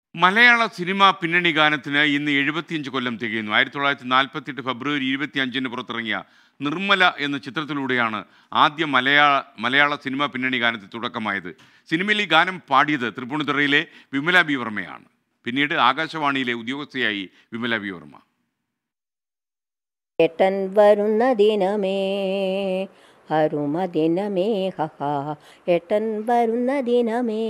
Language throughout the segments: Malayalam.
മലയാള സിനിമ പിന്നണി ഗാനത്തിന് ഇന്ന് എഴുപത്തിയഞ്ച് കൊല്ലം തികയുന്നു ആയിരത്തി തൊള്ളായിരത്തി നാൽപ്പത്തെട്ട് ഫെബ്രുവരി ഇരുപത്തി അഞ്ചിന് പുറത്തിറങ്ങിയ നിർമ്മല എന്ന ചിത്രത്തിലൂടെയാണ് ആദ്യ മലയാള മലയാള സിനിമ പിന്നണി ഗാനത്തിൽ തുടക്കമായത് സിനിമയിൽ ഈ ഗാനം പാടിയത് തൃപ്പൂണിത്തുറയിലെ വിമല ബി വർമ്മയാണ് പിന്നീട് ആകാശവാണിയിലെ ഉദ്യോഗസ്ഥയായി വിമല ബി വർമ്മ ഏട്ടൻ വരുന്ന ദിനമേ അരുമ ദിനമേ ഹഹാ ഏട്ടൻ വരുന്ന ദിനമേ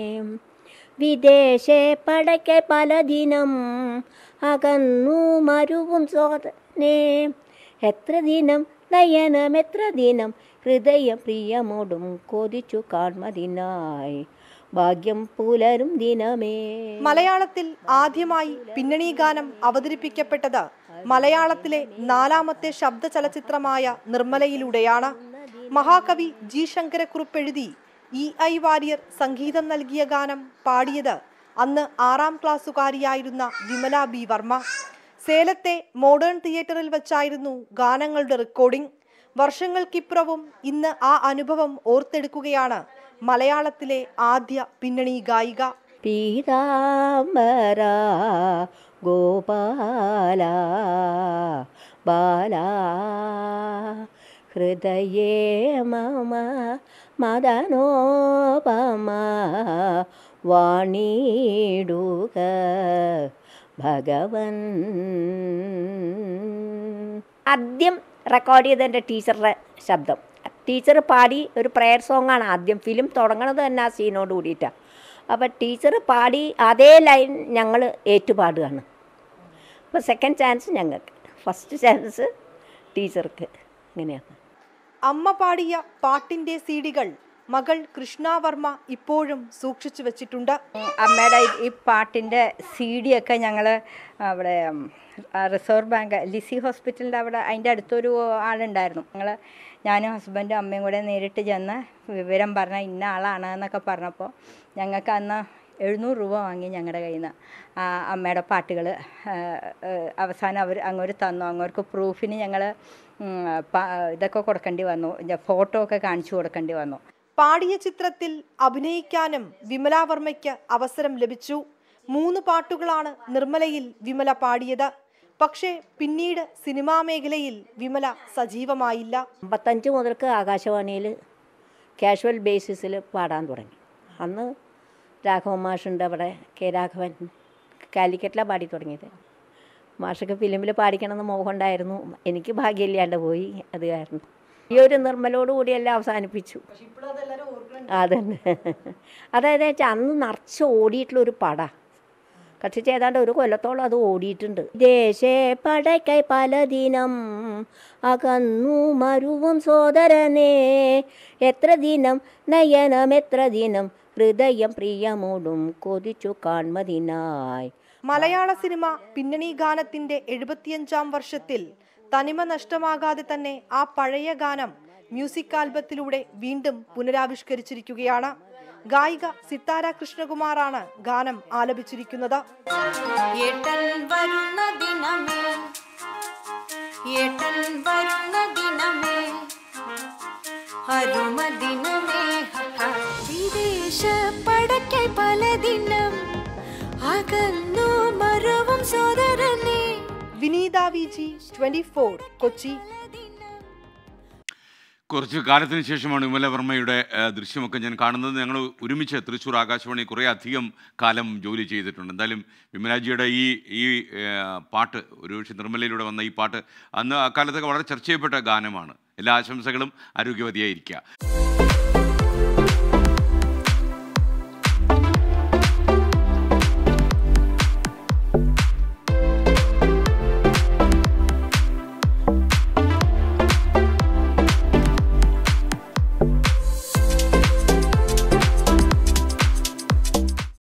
വിദേശേ പടയ്ക്ക് പല ദിനം അകന്നു മരുവും സോദനേ എത്ര ദിനം നയനം എത്ര ദിനം ഹൃദയം പ്രിയമോടും കൊതിച്ചു കാൺമതിനായി ഭാഗ്യം പുലരും ദിനമേ മലയാളത്തിൽ ആദ്യമായി പിന്നണി ഗാനം അവതരിപ്പിക്കപ്പെട്ടത് മലയാളത്തിലെ നാലാമത്തെ ശബ്ദ ചലച്ചിത്രമായ നിർമ്മലയിലൂടെയാണ് മഹാകവി ജി ശങ്കരക്കുറുപ്പ് എഴുതി ഇ ഐ വാര്യർ സംഗീതം നൽകിയ ഗാനം പാടിയത് അന്ന് ആറാം ക്ലാസ്സുകാരിയായിരുന്ന വിമല ബി വർമ്മ സേലത്തെ മോഡേൺ തിയേറ്ററിൽ വെച്ചായിരുന്നു ഗാനങ്ങളുടെ റെക്കോർഡിംഗ് വർഷങ്ങൾക്കിപ്പുറവും ഇന്ന് ആ അനുഭവം ഓർത്തെടുക്കുകയാണ് മലയാളത്തിലെ ആദ്യ പിന്നണി ഗായിക പീതാംബര ഗോപാല ബാല ഹൃദയേ മമ മദനോപമ വാണിടുക ഭഗവൻ ആദ്യം റെക്കോർഡ് ചെയ്ത എൻ്റെ ടീച്ചറുടെ ശബ്ദം ടീച്ചർ പാടി ഒരു പ്രെയർ സോങ്ങാണ് ആദ്യം ഫിലിം തുടങ്ങണത് തന്നെ ആ സീനോട് കൂടിയിട്ടാണ് അപ്പോൾ ടീച്ചർ പാടി അതേ ലൈൻ ഞങ്ങൾ ഏറ്റുപാടുകയാണ് അപ്പോൾ സെക്കൻഡ് ചാൻസ് ഞങ്ങൾക്ക് ഫസ്റ്റ് ചാൻസ് ടീച്ചർക്ക് അങ്ങനെയാണ് അമ്മ പാടിയ പാട്ടിന്റെ സീഡികൾ മകൾ കൃഷ്ണവർമ്മ ഇപ്പോഴും സൂക്ഷിച്ചു വെച്ചിട്ടുണ്ട് അമ്മയുടെ ഈ- ഈ പാട്ടിൻ്റെ സി ഡി ഒക്കെ ഞങ്ങൾ അവിടെ ഉം, ആ റിസർവ് ബാങ്ക് ലിസി ഹോസ്പിറ്റലിൻ്റെ അവിടെ അതിൻ്റെ അടുത്തൊരു ആളുണ്ടായിരുന്നു ഞങ്ങൾ ഞാനും ഹസ്ബൻഡും അമ്മയും കൂടെ നേരിട്ട് ചെന്ന് വിവരം പറഞ്ഞ ഇന്ന ആളാണ് എന്നൊക്കെ പറഞ്ഞപ്പോൾ ഞങ്ങൾക്ക് അന്ന് എഴുന്നൂറ് രൂപ വാങ്ങി ഞങ്ങളുടെ കയ്യിൽ നിന്ന് ആ അമ്മയുടെ പാട്ടുകൾ അവസാനം അവർ അങ്ങോട്ട് തന്നു അങ്ങോട്ട് പ്രൂഫിന് ഞങ്ങൾ ഇതൊക്കെ കൊടുക്കേണ്ടി വന്നു ഫോട്ടോ ഒക്കെ കാണിച്ചു കൊടുക്കേണ്ടി വന്നു പാടിയ ചിത്രത്തിൽ അഭിനയിക്കാനും വിമല വർമ്മയ്ക്ക് അവസരം ലഭിച്ചു മൂന്ന് പാട്ടുകളാണ് നിർമ്മലയിൽ വിമല പാടിയത് പക്ഷേ പിന്നീട് സിനിമാ മേഖലയിൽ വിമല സജീവമായില്ല അമ്പത്തഞ്ച് മുതൽക്ക് ആകാശവാണിയിൽ കാഷ്വൽ ബേസിസിൽ പാടാൻ തുടങ്ങി അന്ന് രാഘവൻ മാഷുണ്ട് അവിടെ കെ രാഘവൻ കാലിക്കറ്റിലാണ് പാടി തുടങ്ങിയത് മാഷക്ക് ഫിലിമിൽ പാടിക്കണമെന്ന് മോഹം ഉണ്ടായിരുന്നു എനിക്ക് ഭാഗ്യമില്ലാണ്ട് പോയി അത് കാരണം ഈ ഒരു നിർമ്മലോട് കൂടിയെല്ലാം അവസാനിപ്പിച്ചു അതന്നെ അതായത് വെച്ചാൽ അന്ന് നിറച്ച് ഓടിയിട്ടുള്ളൊരു പട കക്ഷിച്ച് ഏതാണ്ട് ഒരു കൊല്ലത്തോളം അത് ഓടിയിട്ടുണ്ട് ദേശേ പടയ്ക്കായി പലദിനം അകന്നു മരുവും സോദരനെ എത്ര ദിനം നയനം എത്ര ദിനം ഹൃദയം പ്രിയമോടും കൊതിച്ചു കാൺമതിനായി മലയാള സിനിമ പിന്നണി ഗാനത്തിന്റെ എഴുപത്തിയഞ്ചാം വർഷത്തിൽ തനിമ നഷ്ടമാകാതെ തന്നെ ആ പഴയ ഗാനം മ്യൂസിക് ആൽബത്തിലൂടെ വീണ്ടും പുനരാവിഷ്കരിച്ചിരിക്കുകയാണ് ഗായിക സിത്താര കൃഷ്ണകുമാറാണ് ഗാനം ആലപിച്ചിരിക്കുന്നത് ഏട്ടൻ വരുന്ന ദിനമേ ഏട്ടൻ വരുന്ന ദിനമേ അരുമ ദിനമേ ഹഹ. വിദേശ പടക്കൈ പല ദിനം അകന്നു മറവും സോദരനെ Vineetha V G twenty four Kochi കുറച്ച് കാലത്തിന് ശേഷമാണ് വിമല വർമ്മയുടെ ആ, ദൃശ്യമൊക്കെ ഞാൻ കാണുന്നത് ഞങ്ങൾ ഒരുമിച്ച് തൃശ്ശൂർ ആകാശവാണി കുറേ അധികം കാലം ജോലി ചെയ്തിട്ടുണ്ട് എന്തായാലും വിമലാജിയുടെ ഈ ഈ ആ, പാട്ട് ഒരു പക്ഷേ നിർമ്മലയിലൂടെ വന്ന ഈ പാട്ട് അന്ന് അക്കാലത്തൊക്കെ വളരെ ചർച്ച ചെയ്യപ്പെട്ട ഗാനമാണ് എല്ലാ ആശംസകളും ആരോഗ്യവതിയായിരിക്കുക